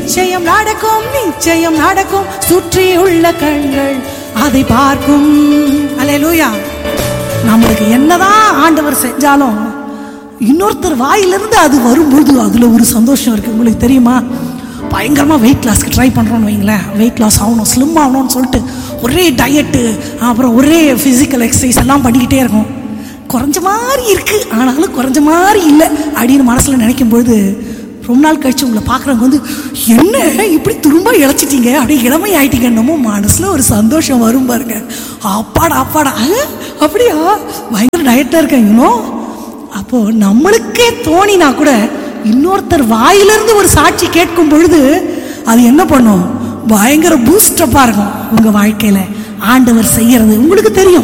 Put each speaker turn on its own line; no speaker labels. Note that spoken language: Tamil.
நிச்சயம் நடக்கும் நிச்சயம் நடக்கும் சுற்றி உள்ள கண்கள் அதை பார்க்கும் அல்லேலூயா நம்மளுக்கு என்னதான் ஆண்டவர் செஞ்சாலும் இன்னொருத்தர் வாயிலிருந்து அது வரும்போது அதுல ஒரு சந்தோஷம் இருக்கு உங்களுக்கு தெரியுமா பயங்கரமா வெயிட் லாஸ்க்கு ட்ரை பண்றோம்னு வைங்களேன் வெயிட் லாஸ் ஆகணும் ஸ்லிம் ஆகணும்னு சொல்லிட்டு ஒரே டயட்டு அப்புறம் ஒரே ஃபிசிக்கல் எக்ஸசைஸ் எல்லாம் பண்ணிக்கிட்டே இருக்கும் குறைஞ்ச மாதிரி இருக்கு ஆனாலும் குறைஞ்ச மாதிரி இல்லை அப்படின்னு மனசுல நினைக்கும் பொழுது ரொம்ப நாள் கழிச்சு உங்களை பார்க்குறவங்க வந்து என்ன இப்படி திரும்ப இழைச்சிட்டீங்க அப்படியே இளமை ஆயிட்டீங்க என்னமோ மனசுல ஒரு சந்தோஷம் வரும் பாருங்க அப்பாடா அப்பாடா அஹ், அப்படியா பயங்கர டயட்டாக இருக்கேன் இன்னும் அப்போ நம்மளுக்கே தோணினா கூட இன்னொருத்தர் வாயிலிருந்து ஒரு சாட்சி கேட்கும் பொழுது அது என்ன பண்ணும் பயங்கர பூஸ்டப்பா இருக்கும் உங்க வாழ்க்கையில ஆண்டவர் செய்யறது உங்களுக்கு தெரியும்